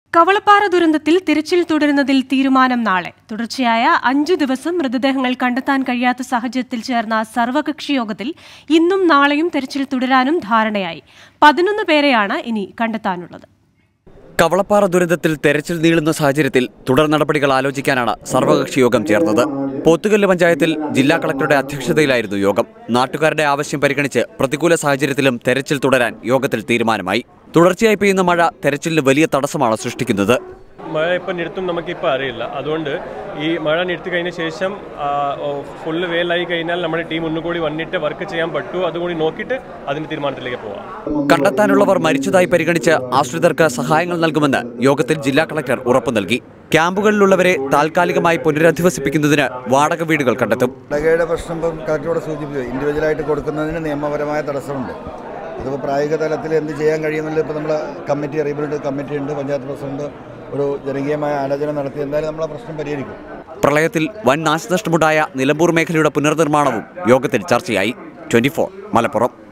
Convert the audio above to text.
കവളപ്പാറ ദുരന്തത്തിൽ തിരച്ചിൽ തുടരുന്നതിൽ തീരുമാനം നാളെ തുടർച്ചയായ അഞ്ചു ദിവസം മൃതദേഹങ്ങൾ കണ്ടെത്താൻ കഴിയാത്ത സാഹചര്യത്തിൽ ചേർന്ന സർവകക്ഷി യോഗത്തിൽ ഇന്നും നാളെയും തെരച്ചിൽ തുടരാനും ധാരണയായി പതിനൊന്ന് പേരെയാണ് ഇനി കണ്ടെത്താനുള്ളത് കവളപ്പാറ ദുരന്തത്തിൽ തെരച്ചിൽ നീളുന്ന സാഹചര്യത്തിൽ തുടർ നടപടികൾ ആലോചിക്കാനാണ് സർവകക്ഷി യോഗം ചേർന്നത് പോത്തുകല്ല് പഞ്ചായത്തിൽ ജില്ലാ കളക്ടറുടെ അധ്യക്ഷതയിലായിരുന്നു യോഗം നാട്ടുകാരുടെ ആവശ്യം പരിഗണിച്ച് പ്രതികൂല സാഹചര്യത്തിലും തെരച്ചിൽ തുടരാൻ യോഗത്തിൽ തീരുമാനമായി തുടർച്ചയായി പെയ്യുന്ന മഴ തെരച്ചിലിന് വലിയ തടസ്സമാണ് സൃഷ്ടിക്കുന്നത് മഴ ഇപ്പം നിർത്തും നമുക്കിപ്പോൾ അറിയില്ല അതുകൊണ്ട് ഈ മഴ നിർത്തി കഴിഞ്ഞ ശേഷം ഫുള്ള് വേലായി കഴിഞ്ഞാൽ നമ്മുടെ ടീം ഒന്നുകൂടി വന്നിട്ട് വർക്ക് ചെയ്യാൻ പറ്റുമോ അതുകൂടി നോക്കിയിട്ട് അതിൻ്റെ തീരുമാനത്തിലേക്ക് പോവാം കണ്ടെത്താനുള്ളവർ മരിച്ചതായി പരിഗണിച്ച് ആശ്രിതർക്ക് സഹായങ്ങൾ നൽകുമെന്ന് യോഗത്തിൽ ജില്ലാ കളക്ടർ ഉറപ്പു നൽകി ക്യാമ്പുകളിലുള്ളവരെ താൽക്കാലികമായി പുനരധിവസിപ്പിക്കുന്നതിന് വാടക വീടുകൾ കണ്ടെത്തും വാടകയുടെ പ്രശ്നം ഇപ്പം കളക്ടറോട് സൂചിപ്പിച്ചു ഇൻഡിവിജ്വലായിട്ട് കൊടുക്കുന്നതിന് നിയമപരമായ തടസ്സമുണ്ട് അതിപ്പോൾ പ്രായോഗിക തലത്തിൽ എന്ത് ചെയ്യാൻ കഴിയുന്നില്ല ഇപ്പോൾ നമ്മൾ കമ്മിറ്റി റീബിൽഡ് കമ്മിറ്റി ഉണ്ട് പഞ്ചായത്ത് പ്രസിഡന്റ് ഒരു ജനകീയമായ ആലോചന നടത്തി എന്തായാലും നമ്മൾ ആ പ്രശ്നം പരിഹരിക്കും പ്രളയത്തിൽ വൻ നാശനഷ്ടമുണ്ടായ നിലമ്പൂർ മേഖലയുടെ പുനർനിർമ്മാണവും യോഗത്തിൽ ചർച്ചയായി ട്വന്റി മലപ്പുറം